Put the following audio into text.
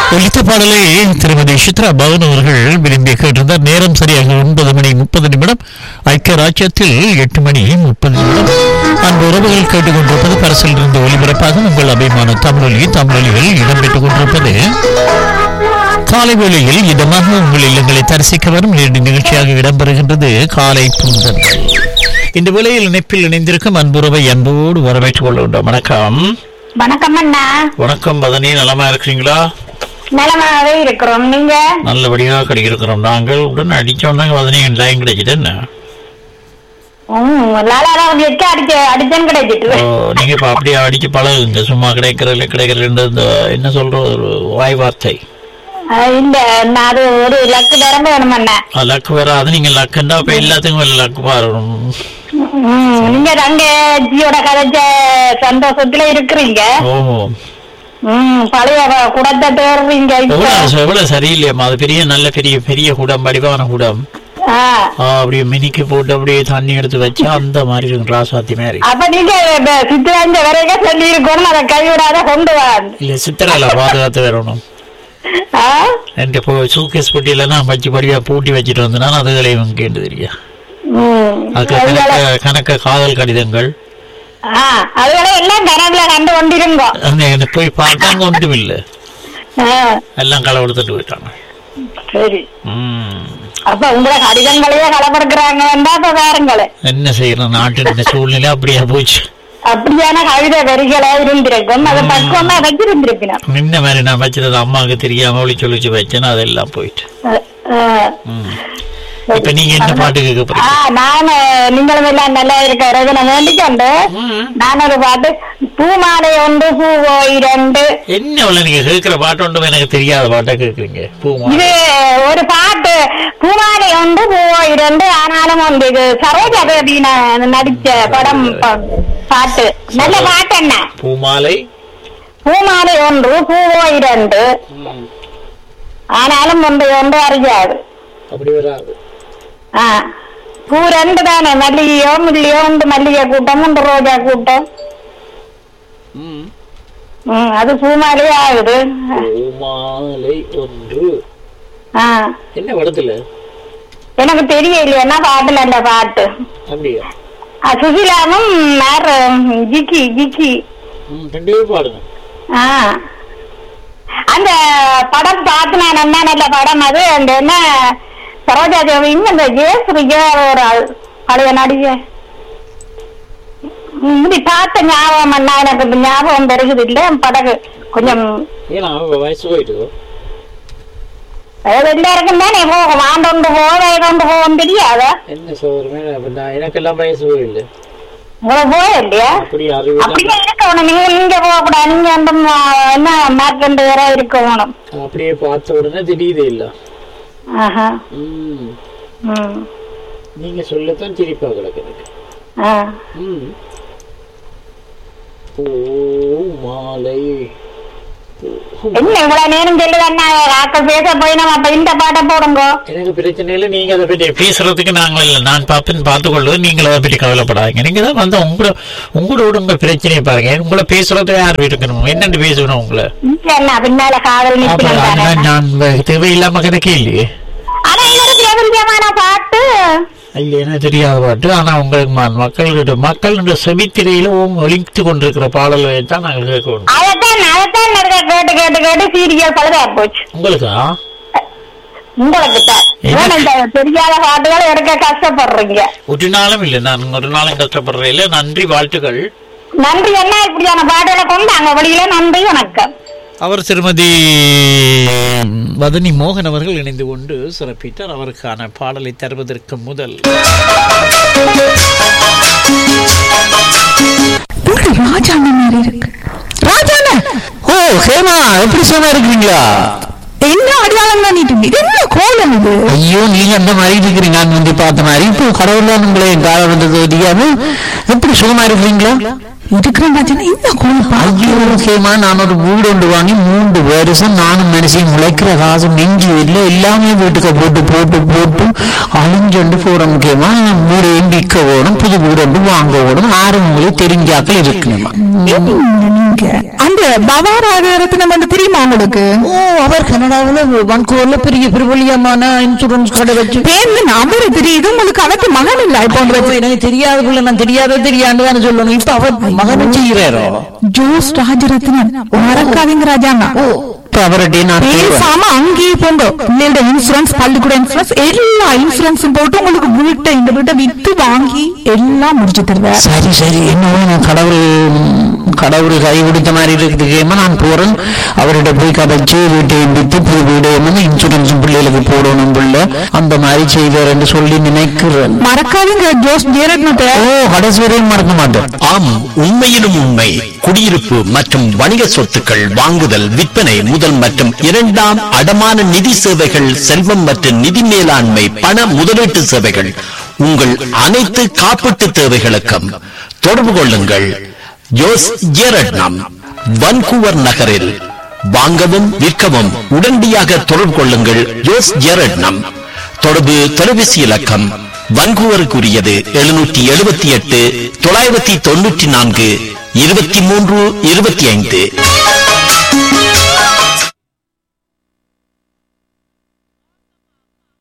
ஒழித்த பாடலை திருமதி சித்ரா பவன் அவர்கள் விரும்பி கேட்டிருந்தார் நேரம் சரியாக ஒன்பது மணி முப்பது நிமிடம் ஐக்கிய ராஜ்யத்தில் எட்டு மணி முப்பது நிமிடம் அன்பு உறவுகள் கேட்டுக்கொண்டிருப்பது பரிசில் இருந்து ஒலிபரப்பாக உங்கள் அபிமான தமிழொலி தமிழொலியில் இடம்பெற்றுக் கொண்டிருப்பது காலை வேளையில் இதமாக உங்கள் இல்லங்களை தரிசிக்க வரும் நேரடி நிகழ்ச்சியாக இடம்பெறுகின்றது காலை பூந்தன் இந்த வேளையில் இணைப்பில் இணைந்திருக்கும் அன்புறவை அன்போடு வரவேற்றுக் கொள்கின்றோம் வணக்கம் வணக்கம் அண்ணா வணக்கம் பதனி நலமா இருக்கிறீங்களா நலமாவே இருக்கிறோம் நீங்க நல்லபடியாக கிடைக்கிறோம் நாங்கள் உடன் அடிச்சோம்னா பதினேழு டைம் கிடைச்சிட்டு என்ன ம் லாலாராவதி வச்சு அடிச்ச அடிச்சன் கிடைச்சிட்டு ஓ, நீங்க இப்ப அப்படியே அடிச்சு பழகுங்க சும்மா கிடைக்கிறதுல கிடைக்கிறதுல இந்த என்ன சொல்ற ஒரு வாய் வார்த்தை அஹ் இல்ல நான் அது ஒரு லக்கு தரம் வேணும் அண்ணா அது லக்கு வராது நீங்க லக்குண்டா இப்ப எல்லாத்துக்கும் ஒரு லக்கு பாருணும் ம், நீங்க தங்க ஜியோட கதைச்ச சந்தோஷத்துல இருக்கிறீங்க ஓ ம் பழைய வ- குடத்தை தேடுறீங்க இப்ப எவ்வளவு எவ்வளவு சரியில்லையம்மா அது பெரிய நல்ல பெரிய பெரிய குடம் வடிவான குடம் ஆ. ஆ, அப்படியே மினிக்கு போட்டு அப்படியே தண்ணி எடுத்து வச்சா அந்த மாதிரி இருக்கும் ராசாத்தி மாதிரி அப்ப நீங்க சித்திராஞ்ச வரைக்கும் சொல்லி இருக்கணும் அதை கைவிடாத கொண்டு வா இல்ல சித்திரால பாதுகாத்து வரணும் ஆ? என்கிட்ட இப்போ சூக்கேஸ் பொட்டியில நான் வச்சு படியா பூட்டி வச்சுட்டு வந்தேன்னா அதுகளையும் கேட்டு தெரியா ம். அதுக்கு அதுகளை- கணக்க கணக்க காதல் கடிதங்கள் ஆ, அதுகளை எல்லாம் கனவுல கண்டு கொண்டிருங்கோ அந்த எனக்கு போய் பார்த்தாங்க ஒன்றும் இல்லை ஆ, எல்லாம் களை கொடுத்துட்டு போயிட்டாங்க சரி ம். அப்ப உங்களை கடிதங்களையே களப்படுக்கிறாங்க அப்ப பாருங்களேன் என்ன செய்யறோம் நாட்டின் சூழ்நிலை அப்படியே போச்சு அப்படியான கவிதை வரிகளா இருந்திருக்கும் அதை பக்குவமா வச்சிருந்திருப்பினா நின்ன மாதிரி நான் வச்சது அம்மாவுக்கு தெரியாம ஒளிச்சு ஒளிச்சு வச்சேன்னா அதெல்லாம் போயிட்டு ம். இப்ப நீங்க என்ன பாட்டு கேட்க ஆ போறீங்க நான் நீங்களும் எல்லாம் நல்லா இருக்கிறது நான் வேண்டிக்கொண்டு நான் ஒரு பாட்டு பூமாலை ஒன்று பூவோ இரண்டு என்ன உள்ள நீங்க கேட்கிற பாட்டு ஒன்றும் எனக்கு தெரியாத பாட்டா கேக்குறீங்க பூமா இது ஒரு பாட்டு பூமாலை ஒன்று பூவோ இரண்டு ஆனாலும் ஒன்று இது சரோஜா பேபி ந- நடிச்ச படம் ப- பாட்டு நல்ல பாட்டு என்ன பூமாலை பூமாலை ஒன்று பூவோ இரண்டு ஆனாலும் ஒன்று ஒன்று அறியாது அப்படி வராது ஆ பூ ரெண்டு தானே மல்லிகையோ முல்லையோ உண்டு மல்லிகை கூட்டம் உண்டு ரோஜா கூட்டம் ம் அது பூமாலையே ஆகுது பூமாலை ஒன்று ஆ என்ன படத்துல எனக்கு தெரியலையா பாட்டு நல்ல பாட்டு அப்படியா ஆ, சுசிலாவும் வேற ஜிக்கி ஜிக்கி ம், ரெண்டு பேரும் பாடுங்க ஆ அந்த படம் பார்த்து நான் என்ன நல்ல படம் அது அந்த என்ன சரோஜா தேவி இன்னும் இந்த ஜெயஸ்ரீயா ஒரு ஆள் பழைய நடிகை ம், இப்படி பார்த்த ஞாபகம் அண்ணா எனக்கு இப்ப ஞாபகம் பெருகுது இல்ல படகு கொஞ்சம் ஏன்னா அவங்க வயசு போயிட்டு அதாவது எல்லாருக்கும் தானே போகும் ஆண்டொண்டு போ வயதொண்டு போகும் தெரியாதா என்ன சோதரமே நான் எனக்கெல்லாம் வயசு போயில்லை உங்களுக்கு போய இல்லையா அப்படி அறிவு அப்படியே இருக்கணும் நீங்க இங்க போக கூடாது நீங்க அந்த ம- என்ன மேற்கண்டு வேற இருக்கணும் அப்படியே பார்த்த உடனே தெரியுதே இல்ல ஆஹா ம் ம் நீங்க சொல்லத்தான் சிரிப்பா கிடக்கு எனக்கு ஆ ம் பூ மாலை என்ன இவ்வளவு நேரம் சொல்லுதண்ணா ஆக்கள் பேச போய் நம்ம அப்ப இந்த பாட்டை போடுங்க எனக்கு பிரச்சனை இல்லை நீங்க அதை பற்றி பேசுறதுக்கு நாங்கள் இல்லை நான் பார்ப்பேன் பார்த்துக்கொள்வது நீங்கள் அதை பற்றி கவலைப்படாதீங்க நீங்க தான் வந்து உங்களோட உங்களோட உங்க பிரச்சனையை பாருங்க உங்களை பேசுறது யார் இருக்கணும் என்னென்னு பேசணும் உங்களை இல்ல என்ன பின்னால காதல் அப்ப நிக்கணும் தானே அதெல்லாம் நான் தேவையில்லாம கிடைக்க இல்லையே ஆனா இது ஒரு பிரபஞ்சமான பாட்டு இல்லை எனக்கு தெரியாத பாட்டு ஆனா உங்களுக்கு ம- மக்கள்கிட்ட மக்களுடைய செவித்திரையில ஒழித்து கொண்டிருக்கிற பாடல்களை தான் நாங்கள் கேட்கணும் அதைத்தான் அதைத்தான் நடக்க கேட்டு கேட்டு கேட்டு சீரியல் பழுதா போச்சு உங்களுக்கா உங்களுக்கு தான் எனக்கு- இந்த தெரியாத பாட்டுகள் எடுக்க கஷ்டப்படுறீங்க ஒரு நாளும் இல்லை நான் ஒரு நாளும் கஷ்டப்படுறேன் இல்லை நன்றி வாழ்த்துக்கள் நன்றி என்ன இப்படியான பாட்டுகளை கொண்டாங்க வழியில நன்றி வணக்கம் அவர் திருமதி வதனி மோகன் அவர்கள் இணைந்து கொண்டு சிறப்பித்தார் அவருக்கான பாடலை தருவதற்கு முதல் ஒரு ராஜாண்ண மாதிரி இருக்கு ராஜாண்ண ஓ ஹேமா எப்படி சொன்னா இருக்கீங்களா என்ன அடையாளம் பண்ணிட்டு இது என்ன கோலம் இது ஐயோ நீங்க அந்த மாதிரி இருக்கிறீங்க நான் வந்து பார்த்த மாதிரி இப்போ கடவுள்லாம் உங்களை கால வந்தது தெரியாம எப்படி சுகமா இருக்கிறீங்களா இருக்கிற ராஜனா இந்த கோலம் ஐயோ முக்கியமா நான் ஒரு வீடு ஒன்று வாங்கி மூன்று வருஷம் நானும் மனுஷன் முளைக்கிற காசு நெஞ்சு இல்லை எல்லாமே வீட்டுக்கு போட்டு போட்டு போட்டு அழிஞ்சொண்டு போற முக்கியமா வீடு விற்க ஓடும் புது வீடு ஒன்று வாங்க ஓடும் ஆறு உங்களுக்கு தெரிஞ்சாக்கள் இருக்கணுமா நீங்க அந்த பவாராகரத்தினம் வந்து தெரியுமா உங்களுக்கு ஓ அவர் கனடாவில் வன்கூர்ல பெரிய பிரபலியமான இன்சூரன்ஸ் கடை வச்சு பேர்ல நபர் தெரியுது உங்களுக்கு அவருக்கு மகன் இல்ல இப்போ போன்றது எனக்கு தெரியாத புள்ள நான் தெரியாத தெரியாண்டு தானே சொல்லணும் இப்ப அவர் மகனும் செய்கிறாரோ ஜோஸ் ராஜரத்னன் மறக்காதீங்க ராஜாண்ணா இப்ப அவர்கிட்ட நான் தேடுவேன். பேசாம அங்கேயே போங்க பிள்ளையோட இன்சூரன்ஸ் பள்ளிக்கூட இன்சூரன்ஸ் எல்லா இன்சூரன்ஸும் போட்டு உங்களுக்கு வீட்டை இந்த வீட்டை வித்து வாங்கி எல்லாம் முடிச்சு தருவேன் சரி சரி என்னவோ நான் கடவுள் கடவுள் கை கொடுத்த மாதிரி இருக்குதுக்கேமா நான் போறேன் அவர்கிட்ட போய் கதைச்சு வீட்டை வித்து புது வீடு என்ன இன்சூரன்ஸ் பிள்ளைகளுக்கு போடணும் பிள்ளை அந்த மாதிரி செய்வார் என்று சொல்லி நினைக்கிறேன் மறக்காதீங்க ஜோஸ் ஜெயரத்னத்தை ஓ கடைசி வரையும் மறக்க மாட்டேன் ஆம் உண்மையிலும் உண்மை குடியிருப்பு மற்றும் வணிக சொத்துக்கள் வாங்குதல் விற்பனை முதல் மற்றும் இரண்டாம் அடமான நிதி சேவைகள் செல்வம் மற்றும் நிதி மேலாண்மை பண முதலீட்டு சேவைகள் உங்கள் அனைத்து காப்பீட்டு தேவைகளுக்கும் தொடர்பு கொள்ளுங்கள் ஜோஸ் ஜேரட்னம் வன்கூவர் நகரில் வாங்கவும் விற்கவும் உடனடியாக தொடர்பு கொள்ளுங்கள் ஜோஸ் ஜேரட்னம் தொடர்பு தொலைபேசி இலக்கம் வன்கூவருக்குரியது எழுநூற்றி எழுபத்தி எட்டு தொள்ளாயிரத்தி தொண்ணூற்றி நான்கு இருபத்தி மூன்று இருபத்தி ஐந்து